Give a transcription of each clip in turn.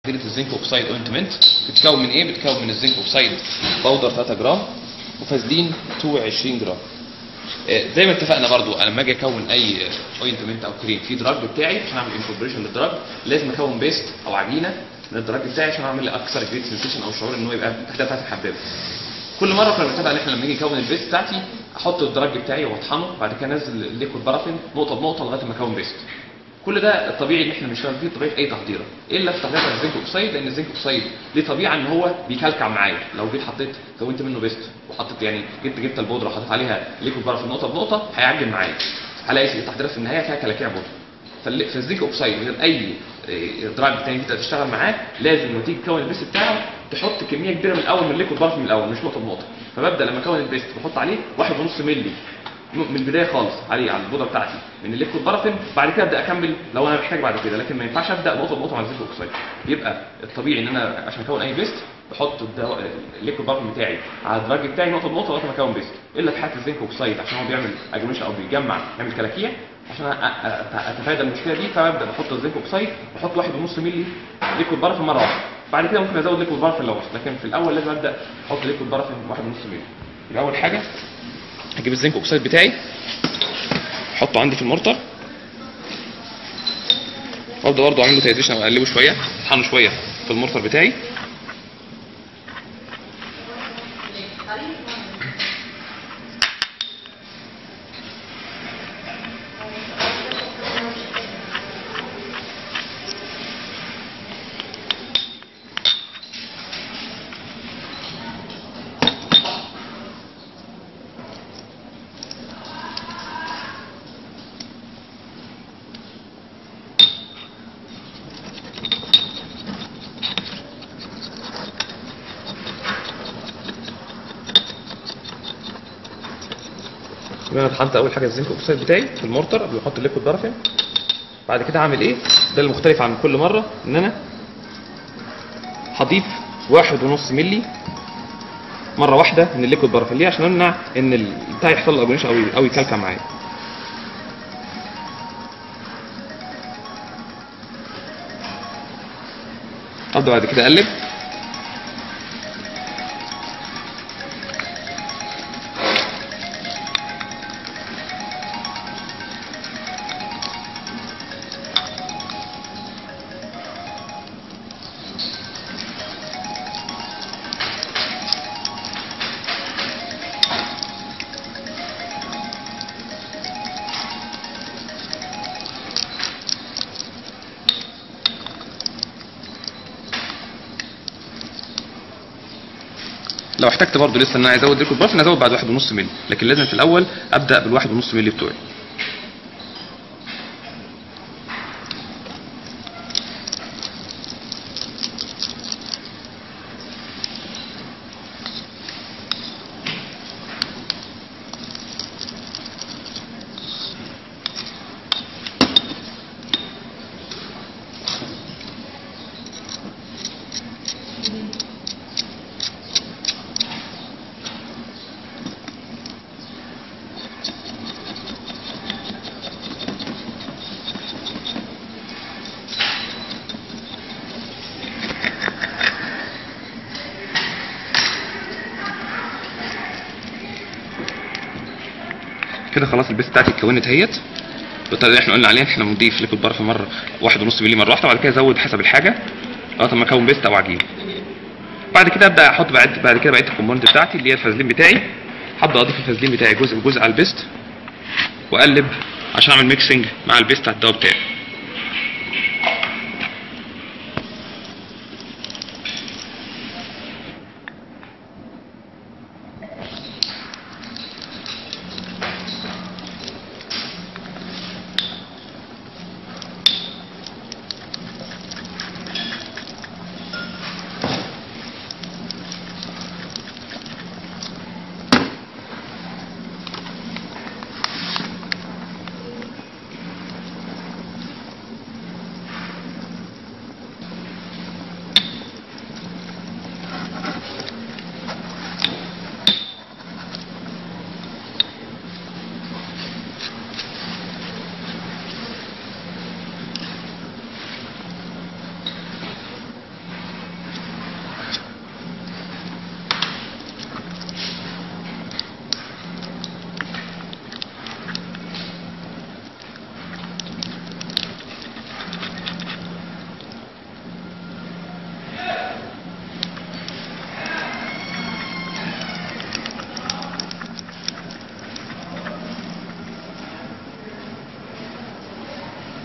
تحضيرة الزنك اوكسايد اوينتمنت بتتكون من ايه؟ بتتكون من الزنك اوكسايد باودر 3 جرام وفازلين 22 جرام. آه، زي ما اتفقنا برضو انا لما اجي اكون اي اوينتمنت او كريم في دراج بتاعي عشان اعمل انكوربريشن للدراج لازم اكون بيست او عجينه من الدراج بتاعي عشان اعمل اكثر جريت سنسيشن او شعور ان هو يبقى الحته بتاعتي محببه. كل مره كنا بنتفق ان احنا لما نيجي نكون البيست بتاعتي احط الدراج بتاعي واطحنه بعد كده انزل الليكويد بارافين نقطه بنقطه لغايه ما اكون بيست. كل ده الطبيعي اللي احنا بنشتغل فيه طبيعه اي تحضيره الا في تحضير الزنك اوكسيد لان الزنك اوكسيد ليه طبيعه ان هو بيكلكع معايا لو جيت حطيت كونت منه بيست وحطيت يعني جبت جبت البودره وحطيت عليها ليكويد بارافين نقطه بنقطه هيعجن معايا هلاقي التحضيرات في النهايه فيها كلاكيع بودره فال- فالزنك اوكسيد غير اي إيه، دراج تاني تبدا تشتغل معاه لازم لما تيجي تكون البيست بتاعه تحط كميه كبيره من الاول من الليكويد بارافين من الاول مش نقطه بنقطه فببدا لما اكون البيست بحط عليه 1.5 مللي من البدايه خالص عليه على البودره بتاعتي من الليكويد بارافين بعد كده ابدا اكمل لو انا محتاج بعد كده لكن ما ينفعش ابدا نقطه بنقطه مع الزنك اوكسيد يبقى الطبيعي ان انا عشان اكون اي بيست بحط الدواء الليكويد بارافين بتاعي على الدراج بتاعي نقطه بنقطه لغايه ما اكون بيست الا في حاله الزنك اوكسيد عشان هو بيعمل اجميشن او بيجمع يعمل كلاكيع عشان أ- أ- أ- اتفادى المشكله دي فببدا بحط الزنك اوكسيد بحط 1.5 مللي ليكويد بارافين مره واحده بعد كده ممكن ازود ليكويد بارافين لو عشت لكن في الاول لازم ابدا احط ليكويد بارافين 1.5 مللي يبقى اول حاجه هجيب الزنك اوكسيد بتاعي احطه عندي في المورتر وابدا برضه اعمل له تايزيشن او اقلبه شويه اطحنه شويه في المورتر بتاعي يبقى انا طحنت اول حاجه الزنك اوكسيد بتاعي في المورتر قبل ما احط الليكويد بارافين بعد كده هعمل ايه ده المختلف عن كل مره ان انا هضيف واحد ونص ملي مره واحده من الليكويد بارافين ليه عشان امنع ان ال- بتاع يحصل له اجونيشن او ي- او يكلكع معايا ابدا بعد كده اقلب لو احتجت برضه لسه ان انا عايز ازود ليكويد بارافين ازود بعد واحد ونص مللي لكن لازم في الاول ابدا بالواحد ونص مللي بتوعي كده خلاص البيست بتاعتي اتكونت اهيت بالطريقه اللي احنا قلنا عليها احنا بنضيف ليكويد بارافين مره واحد ونص مللي مره واحده وبعد كده ازود حسب الحاجه لغايه ما اكون بيست او عجين بعد كده ابدا احط بعد بعد كده بقيه الكومبوننت بتاعتي اللي هي الفازلين بتاعي هبدا اضيف الفازلين بتاعي جزء بجزء على البيست واقلب عشان اعمل ميكسنج مع البيست على الدواء بتاعي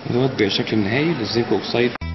دوت بشكل نهائي للزنك اوكسايد